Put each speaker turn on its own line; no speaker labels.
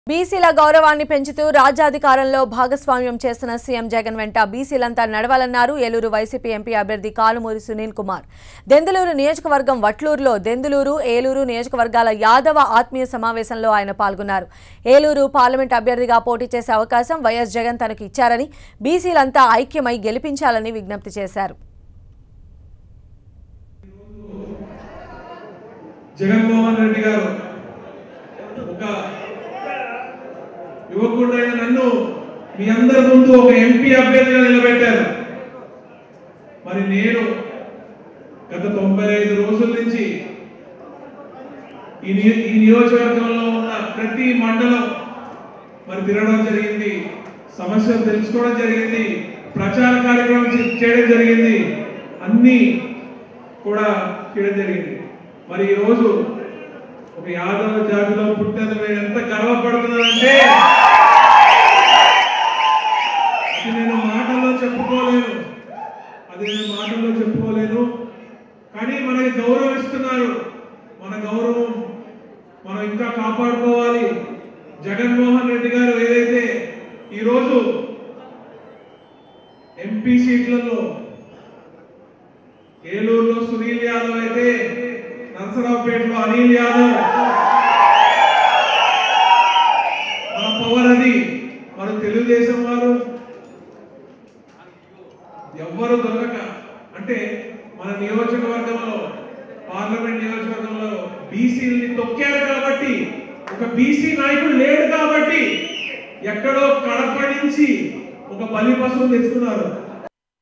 బీసీల గౌరవాన్ని పెంచుతూ రాజ్యాధికారంలో భాగస్వామ్యం చేస్తున్న సీఎం జగన్ వెంట బీసీలంతా నడవాలన్నారు ఏలూరు వైసీపీ ఎంపీ అభ్యర్థి కాలుమూరి సునీల్ కుమార్ దెందులూరు నియోజకవర్గం వట్లూరులో దెందులూరు ఏలూరు నియోజకవర్గాల యాదవ ఆత్మీయ సమావేశంలో ఆయన పాల్గొన్నారు ఏలూరు పార్లమెంట్ అభ్యర్థిగా పోటీ చేసే అవకాశం వైఎస్ జగన్ తనకు ఇచ్చారని బీసీలంతా ఐక్యమై గెలిపించాలని విజ్ఞప్తి చేశారు
జగన్మోహన్ రెడ్డి గారు ఒక యువకుడైన నన్ను మీ అందరి ముందు ఒక ఎంపీ అభ్యర్థిగా నిలబెట్టారు మరి నేను గత తొంభై ఐదు రోజుల నుంచి ఈ నియో- ఈ నియోజకవర్గంలో ఉన్న ప్రతి మండలం మరి తిరగడం జరిగింది సమస్యలు తెలుసుకోవడం జరిగింది ప్రచార కార్యక్రమం చే- చేయడం జరిగింది అన్ని కూడా చేయడం జరిగింది మరి ఈరోజు ఒక యాదవ జాతిలో పుట్టినందుకు నేను ఎంత గర్వపడుతున్నానంటే అది నేను మాటల్లో చెప్పుకోలేను అది నేను మాటల్లో చెప్పుకోలేను కానీ మనకి గౌరవం ఇస్తున్నారు మన గౌరవం మనం ఇంకా కాపాడుకోవాలి జగన్మోహన్ రెడ్డి గారు ఏదైతే ఈరోజు ఎంపీ సీట్లలో ఏలూరులో సునీల్ యాదవ్ అయితే నరసరావుపేటలో అనిల్ యాదవ్ మన పవర్ అది మన తెలుగుదేశం వారు ఎవ్వరు దొరక అంటే మన నియోజకవర్గంలో పార్లమెంట్ నియోజకవర్గంలో బీసీలని తొక్కారు కాబట్టి ఒక బీసీ నాయకుడు లేడు కాబట్టి ఎక్కడో కడప నుంచి ఒక బలి పశువు తెచ్చుకున్నారు